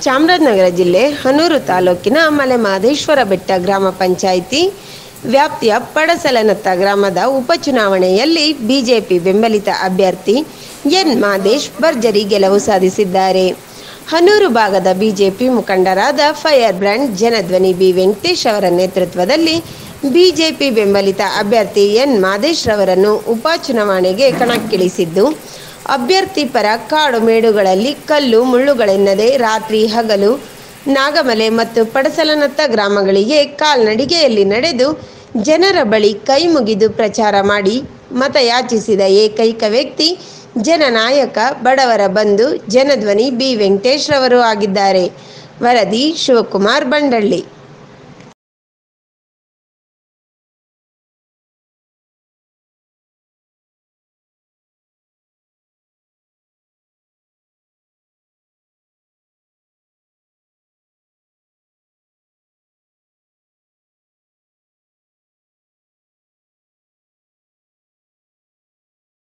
ಚಾಮರಾಜನಗರ ಜಿಲ್ಲೆ ಹನೂರು ತಾಲೂಕಿನ ಮಲೆಮಹದೇಶ್ವರ ಬೆಟ್ಟ ಗ್ರಾಮ ಪಂಚಾಯಿತಿ ವ್ಯಾಪ್ತಿಯ ಪಡಸಲನತ್ತ ಗ್ರಾಮದ ಉಪಚುನಾವಣೆಯಲ್ಲಿ ಬಿಜೆಪಿ ಬೆಂಬಲಿತ ಅಭ್ಯರ್ಥಿ ಎನ್ ಮಾದೇಶ್ ಭರ್ಜರಿ ಗೆಲುವು ಸಾಧಿಸಿದ್ದಾರೆ ಹನೂರು ಭಾಗದ ಬಿಜೆಪಿ ಮುಖಂಡರಾದ firebrand Janadhwani B Venkatesh ಅವರ ನೇತೃತ್ವದಲ್ಲಿ ಬಿಜೆಪಿ ಬೆಂಬಲಿತ ಅಭ್ಯರ್ಥಿ ಎನ್ ಮಾದೇಶ್ ರವರನ್ನು ಉಪಚುನಾವಣೆಗೆ ಕಣಕ್ಕಿಳಿಸಿದ್ದು ಅಭ್ಯರ್ಥಿ ಪರ ಕಾಡು ಮೇಡುಗಳಲ್ಲಿ ಕಲ್ಲು ಮುಳ್ಳುಗಳೆನ್ನದೆ ರಾತ್ರಿ ಹಗಲು ನಾಗಮಲೆ ಮತ್ತು ಪಡಸಲನತ್ತ ಗ್ರಾಮಗಳಿಗೆ ಕಾಲ್ನಡಿಗೆಯಲ್ಲಿ ನಡೆದು ಜನರ ಬಳಿ ಕೈ ಮುಗಿದು ಪ್ರಚಾರ ಮಾಡಿ ಮತಯಾಚಿಸಿದ ಏಕೈಕ ವ್ಯಕ್ತಿ ಜನನಾಯಕ ಬಡವರ ಬಂಧು ಜನಧ್ವನಿ ಬಿ ವೆಂಕಟೇಶ್ ರವರು ಆಗಿದ್ದಾರೆ ವರದಿ ಶಿವಕುಮಾರ್ ಬಂಡಳ್ಳಿ